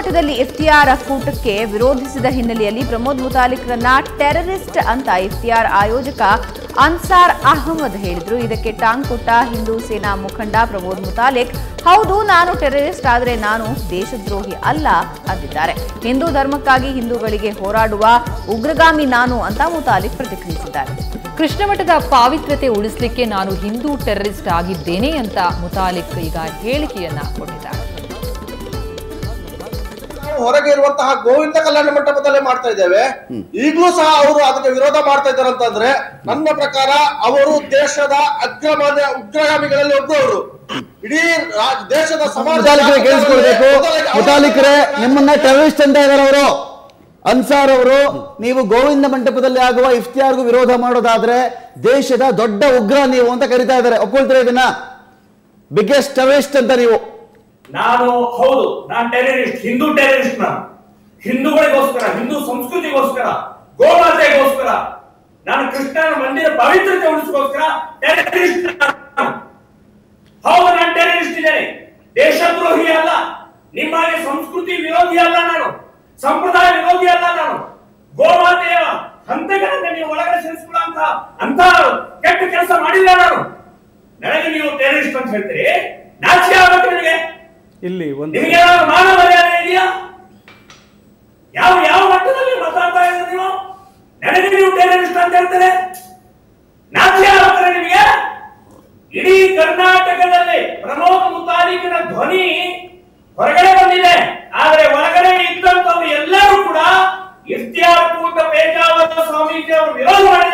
ಮಟ್ಟದಲ್ಲಿ ಎಫ್ಟಿಆರ್ ಕೂಟಕ್ಕೆ ವಿರೋಧಿಸಿದ ಹಿನ್ನೆಲೆಯಲ್ಲಿ ಪ್ರಮೋದ್ ಮುತಾಲಿಕ್ರನ್ನ ಟೆರರಿಸ್ಟ್ ಅಂತ ಎಫ್ಟಿಆರ್ ಆಯೋಜಕ ಅನ್ಸಾರ್ ಅಹಮದ್ ಹೇಳಿದ್ರು ಇದಕ್ಕೆ ಟಾಂಗ್ ಕೊಟ್ಟ ಹಿಂದೂ ಸೇನಾ ಮುಖಂಡ ಪ್ರಮೋದ್ ಮುತಾಲಿಕ್ ಹೌದು ನಾನು ಟೆರರಿಸ್ಟ್ ಆದರೆ ನಾನು ದೇಶದ್ರೋಹಿ ಅಲ್ಲ ಅಂದಿದ್ದಾರೆ ಹಿಂದೂ ಧರ್ಮಕ್ಕಾಗಿ ಹಿಂದೂಗಳಿಗೆ ಹೋರಾಡುವ ಉಗ್ರಗಾಮಿ ನಾನು ಅಂತ ಮುತಾಲಿಕ್ ಪ್ರತಿಕ್ರಿಯಿಸಿದ್ದಾರೆ ಕೃಷ್ಣ ಮಠದ ಪಾವಿತ್ರ್ಯತೆ ಉಳಿಸ್ಲಿಕ್ಕೆ ನಾನು ಹಿಂದೂ ಟೆರರಿಸ್ಟ್ ಆಗಿದ್ದೇನೆ ಅಂತ ಮುತಾಲಿಕ್ ಈಗ ಹೇಳಿಕೆಯನ್ನ ಕೊಟ್ಟಿದ್ದಾರೆ ನಾವು ಹೊರಗೆ ಇರುವಂತಹ ಗೋವಿಂದ ಕಲ್ಯಾಣ ಮಂಟಪದಲ್ಲೇ ಮಾಡ್ತಾ ಇದ್ದೇವೆ ಈಗಲೂ ಸಹ ಅವರು ಅದಕ್ಕೆ ವಿರೋಧ ಮಾಡ್ತಾ ಇದ್ದಾರೆ ಅಂತಂದ್ರೆ ನನ್ನ ಪ್ರಕಾರ ಅವರು ದೇಶದ ಅಗ್ರಮಾನ್ಯ ಉಗ್ರಗಾಮಿಗಳಲ್ಲಿ ಒಬ್ಬರು ಇಡೀ ರಾ- ದೇಶದ ಸಮಾಜ ಮುತಾಲಿಕರೇ ಕೇಳಿಸ್ಕೊಳ್ಬೇಕು ಮುತಾಲಿಕರೇ ನಿಮ್ಮನ್ನ ಟೆರರಿಸ್ಟ್ ಅಂತ ಇದ್ದಾರೆ ಅವರು ಅನ್ಸಾರ್ ಅವರು ನೀವು ಗೋವಿಂದ ಮಂಟಪದಲ್ಲಿ ಆಗುವ ಇಫ್ತಿಯಾರ್ಗೂ ವಿರೋಧ ಮಾಡೋದಾದ್ರೆ ದೇಶದ ದೊಡ್ಡ ಉಗ್ರ ನೀವು ಅಂತ ಕರಿತಾ ಇದ್ದಾರೆ ಒಪ್ಕೊಳ್ತೀರಾ ಇದನ್ನ ಬಿಗ್ಗೆಸ್ಟ್ ಟೆರರಿಸ್ಟ್ ಅಂತ ನೀವು ನಾನು ಹೌದು ನಾನು ಟೆರರಿಸ್ಟ್ ಹಿಂದೂ ಟೆರರಿಸ್ಟ್ ನಾನು ಹಿಂದೂಗಳಿಗೋಸ್ಕರ ಹಿಂದೂ ಸಂಸ್ಕೃತಿಗೋಸ್ಕರ ಗೋಮಾತೆಗೋಸ್ಕರ ನಾನು ಕೃಷ್ಣನ ಮಂದಿರ ಪವಿತ್ರತೆ ಉಳಿಸೋಸ್ಕರ ಟೆರರಿಸ್ಟ್ ನಾನು. ಹೌದು ನಾನು ಟೆರರಿಸ್ಟ್ ಇದ್ದೇನೆ ದೇಶದ್ರೋಹಿ ಅಲ್ಲ ನಿಮ್ಮಾಗೆ ಸಂಸ್ಕೃತಿ ವಿರೋಧಿ ಅಲ್ಲ ನಾನು ಸಂಪ್ರದಾಯ ವಿರೋಧಿ ಅಲ್ಲ ನಾನು ಗೋಮಾತೆಯ ಹಂತಗಳನ್ನ ನೀವು ಒಳಗಡೆ ಸೇರಿಸ್ಕೊಳ್ಳೋ ಅಂತ ಅಂತ ಕೆಟ್ಟ ಕೆಲಸ ಮಾಡಿಲ್ಲ ನಾನು ನನಗೆ ನೀವು ಟೆರರಿಸ್ಟ್ ಅಂತ ಹೇಳ್ತೀರಿ ನಾಚಿಕೆ ಆಗ್ಬೇಕು ನಿಮಗೆ ಇಲ್ಲಿ ಒಂದು ನಿಮಗೆ ಏನಾದ್ರು ಮಾನ ಮರ್ಯಾದೆ ಇದೆಯಾ ಯಾವ ಯಾವ ಮಟ್ಟದಲ್ಲಿ ಮಾತಾಡ್ತಾ ಇದ್ದೀರಿ ನೀವು ನನಗೆ ನೀವು ಟೆರರಿಸ್ಟ್ ಅಂತ ಹೇಳ್ತಾರೆ ನಾಚಿಕೆ ಆಗ್ತಾರೆ ನಿಮಗೆ ಇಡೀ ಕರ್ನಾಟಕದಲ್ಲಿ ಪ್ರಮೋದ್ ಮುತಾಲಿಕನ ಧ್ವನಿ ಹೊರಗಡೆ ಬಂದಿದೆ ಆದ್ರೆ ಒಳಗಡೆ ಇದ್ದಂತವ್ರು ಎಲ್ಲರೂ ಕೂಡ ಇಫ್ತಿಯಾರ್ ಕೂಟ ಪೇಜಾವರ ಸ್ವಾಮೀಜಿ ಅವರು ವಿರೋಧ ಮಾಡಿದ್ದಾರೆ